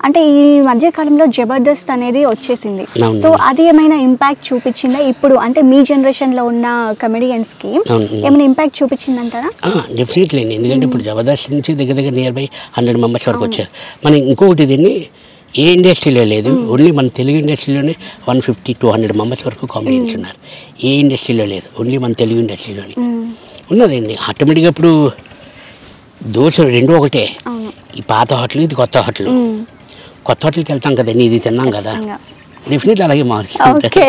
అంటే ఈ మధ్య కాలంలో జబర్దస్త్ అనేది వచ్చేసింది అవును. సో అది ఏమైనా ఇంపాక్ట్ చూపించిందా ఇప్పుడు అంటే మీ జనరేషన్ లో ఉన్న కమెడియన్స్ కి అవును. ఏమైనా ఇంపాక్ట్ చూపించిందంటారా డెఫినెట్లీ అండి ఎందుకంటే ఇప్పుడు జబర్దస్త్ నుంచి దగ్గర దగ్గర నియర్ బై హండ్రెడ్ మెంబర్స్ వరకు వచ్చారు మనం ఇంకొకటి దీన్ని ఏ ఇండస్ట్రీలో లేదు ఓన్లీ మన తెలుగు ఇండస్ట్రీలోనే one fifty two hundred members వరకు కామెడియన్స్ ఉన్నారు ఏ ఇండస్ట్రీలో లేదు ఓన్లీ మన తెలుగు ఇండస్ట్రీలోనే ఉన్నదండి ఆటోమేటిక్గా ఇప్పుడు దోశ రెండు ఒకటే అవును ఈ పాత హోటల్ ఇది కొత్త హోటల్ కొత్త హోటల్కి వెళ్తాం కదండి ఇది తిన్నాం కదా ఖచ్చితంగా. డెఫినెట్లీ అలాగే మారుస్తుంది ఓకే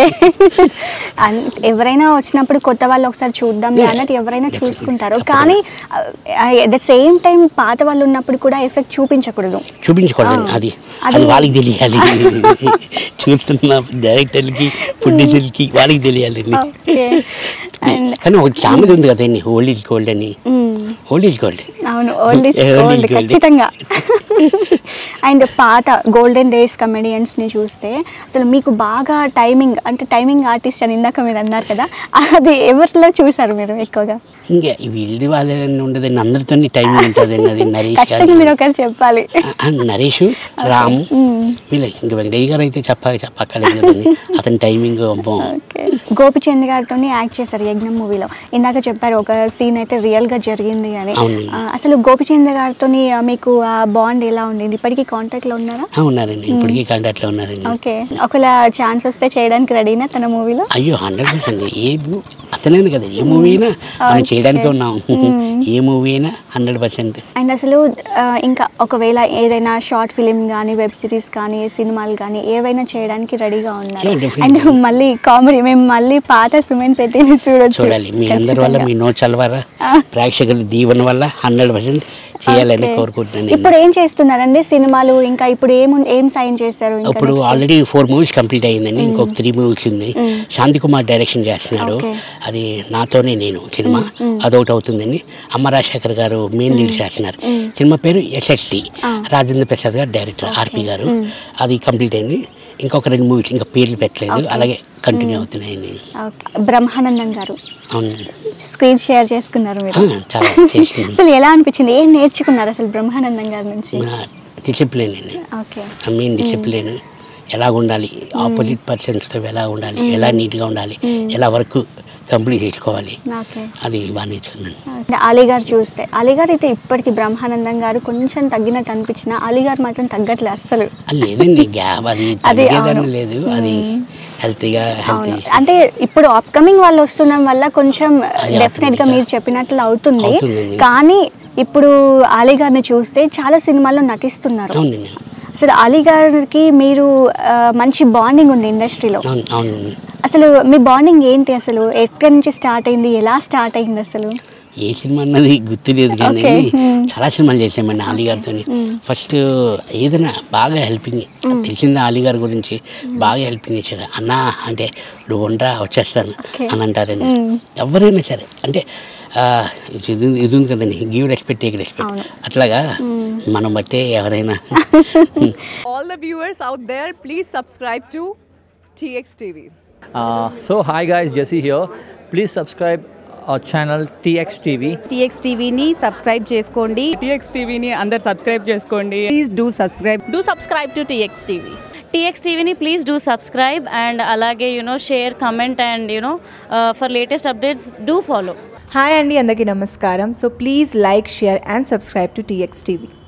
ఎవరైనా వచ్చినప్పుడు కొత్త వాళ్ళు ఒకసారి చూద్దాం అన్నట్టు ఎవరైనా చూసుకుంటారు కానీ అట్ ద సేమ్ టైం పాత వాళ్ళు ఉన్నప్పుడు కూడా ఎఫెక్ట్ చూపించకూడదు చూపించుకోవాలండి ఆ, అది అది- అది వాళ్ళకి తెలియాలి చూస్తున్న డైరెక్టర్లకి ప్రొడ్యూసర్కి వాళ్ళకి తెలియాలండి ఓకే అండ్ కానీ ఒక సామెత ఉంది కదండి ఓల్డ్ ఈజ్ గోల్డ్ అని ఓల్డ్ ఈజ్ గోల్డ్ అవును old is Old is gold gold. ఖచ్చితంగా అండ్ పాత గోల్డెన్ డేస్ కమెడియన్స్ని చూస్తే అసలు మీకు బాగా టైమింగ్ అంటే టైమింగ్ ఆర్టిస్ట్ అని ఇందాక మీరు అన్నారు కదా అది ఎవరిలో చూసారు మీరు ఎక్కువగా ఇంకా వీళ్ళది వాళ్ళని ఉండదండి అందరితో టైం ఉంటుందండి అది నరేష్ ఖచ్చితంగా మీరు గారు ఒకటి చెప్పాలి ఆ, నరేష్ రాము వీళ్ళ ఇంకా వెంకటయ్య గారు అయితే చెప్ప చెప్పక్కర్లేదు కదండి అతని టైమింగ్ అబ్బో ఓకే గోపిచంద్ గారితో యాక్ట్ చేశారు యజ్ఞం మూవీలో ఇందాక చెప్పారు ఒక సీన్ అయితే రియల్ గా జరిగింది అని అవునండి. ఆ, అసలు గోపిచంద్ గారితో మీకు ఆ బాండ్ ఎలా ఉండేది ఇప్పటికీ కాంటాక్ట్ లో ఉన్నారా ఆ, ఉన్నారండి ఇప్పటికీ కాంటాక్ట్లో ఉన్నారండి ఓకే ఒకవేళ ఛాన్స్ వస్తే చేయడానికి రెడీనా తన మూవీలో అయ్యో హండ్రెడ్ పర్సెంట్ ఏ మూ- అతనేను కదా ఏ మూవీ అయినా మనం చేయడానికి ఉన్నాం ఏ మూవీ అయినా హండ్రెడ్ పర్సెంట్ అండ్ అసలు ఆ, ఇంకా ఒకవేళ ఏదైనా షార్ట్ ఫిలిం కానీ వెబ్ సిరీస్ కానీ సినిమాలు కానీ ఏవైనా చేయడానికి రెడీగా ఉన్నారు Yeah, definitely. అండ్ మళ్ళీ కామెడీ మేము మళ్ళీ పాత సుమన్ శెట్టిని చూడొచ్చు చూడాలి మీ అందరి వల్ల మీ నోట్ చల్లవారా ప్రేక్షకుల దీవెన వల్ల హండ్రెడ్ పర్సెంట్ చేయాలని Okay. కోరుకుంటున్నాను నేను. ఇప్పుడు ఏం చేస్తున్నారండి సినిమాలు ఇంకా ఇప్పుడు ఏం ఏం సైన్ చేశారు ఇంకా ఇప్పుడు next? Already four movies complete అయ్యిందండి ఇంకొక త్రీ మూవీస్ ఉంది శాంతి కుమార్ డైరెక్షన్ చేస్తున్నాడు Okay. అది నాతోనే నేను సినిమా అదొకటి అవుతుందండి అమ్మ రాజశేఖర్ గారు మెయిన్ లీడ్ చేస్తున్నారు సినిమా పేరు ఎస్ఎస్సి రాజేంద్ర ప్రసాద్ గారు డైరెక్టర్ ఆర్పి గారు అది కంప్లీట్ అయింది ఇంకొక రెండు మూవీస్ ఇంకా పేర్లు పెట్టలేదు అలాగే కంటిన్యూ అవుతున్నాయండి Okay. బ్రహ్మానందం గారు అవును స్క్రీన్ షేర్ చేసుకున్నారు మీరు ఆ, చాలా చేస్తున్నాను అసలు ఎలా అనిపించింది ఏం నేర్చుకున్నారు అసలు బ్రహ్మానందం గారి నుంచి డిసిప్లిన్ అండి ఓకే ఐ మీన్ డిసిప్లిన్ ఎలా ఉండాలి ఆపోజిట్ పర్సన్స్తో ఎలా ఉండాలి ఎలా నీట్గా ఉండాలి ఎలా వర్క్ కంప్లీట్ చేసుకోవాలి ఓకే అది బాగా నేర్చుకున్నాను అంటే అలీ గారు చూస్తే అలీ గారు అయితే ఇప్పటికి బ్రహ్మానందం గారు కొంచెం తగ్గినట్టు అనిపించిన అలీ గారు మాత్రం తగ్గట్లేదు అస్సలు అది లేదండి గ్యాప్ అది అది తగ్గేదని అవును. లేదు అది హెల్తీగా హెల్తీ అవును అంటే ఇప్పుడు అప్కమింగ్ వాళ్ళు వస్తుండడం వల్ల కొంచెం అది డెఫినెట్ గా automatic గా మీరు చెప్పినట్లు అవుతుంది అవుతుందండి. కానీ ఇప్పుడు అలీ గారిని చూస్తే చాలా సినిమాల్లో నటిస్తున్నారు అవునండి అసలు అలీ గారికి మీరు ఆ, మంచి బాండింగ్ ఉంది ఇండస్ట్రీలో అవును అవును అసలు మీ బాండింగ్ ఏంటి అసలు ఎక్కడి నుంచి స్టార్ట్ అయింది ఎలా స్టార్ట్ అయింది అసలు ఏ సినిమా అన్నది గుర్తులేదు కానీ Okay. Hmm. చాలా సినిమాలు చేసామండి అలీ గారితో ఫస్ట్ ఏదైనా బాగా హెల్పింగ్ తెలిసిందే అలీ గారి గురించి బాగా హెల్పింగ్ చేశాడు అన్నా అంటే నువ్వు ఉండరా వచ్చేస్తాను Okay. అని అంటారండి ఎవరైనా సరే అంటే ఆ, ఇది ఉంది- ఇది ఉంది కదండి గివ్ రెస్పెక్ట్ టేక్ రెస్పెక్ట్ అవును. అట్లాగా మనం బట్టే ఎవరైనా all the viewers out there, please subscribe to TX TV. Uh, so hi guys, Jesse here. Please subscribe our channel TX TV. TX టీవీని సబ్స్క్రైబ్ చేసుకోండి TX టీవీని అందరు సబ్స్క్రైబ్ చేసుకోండి please do subscribe do subscribe to TX TV. TX TVని please do subscribe and అలాగే you know share comment and you know for latest updates do follow hi అండి అందరికీ నమస్కారం so please like share and subscribe to TX TV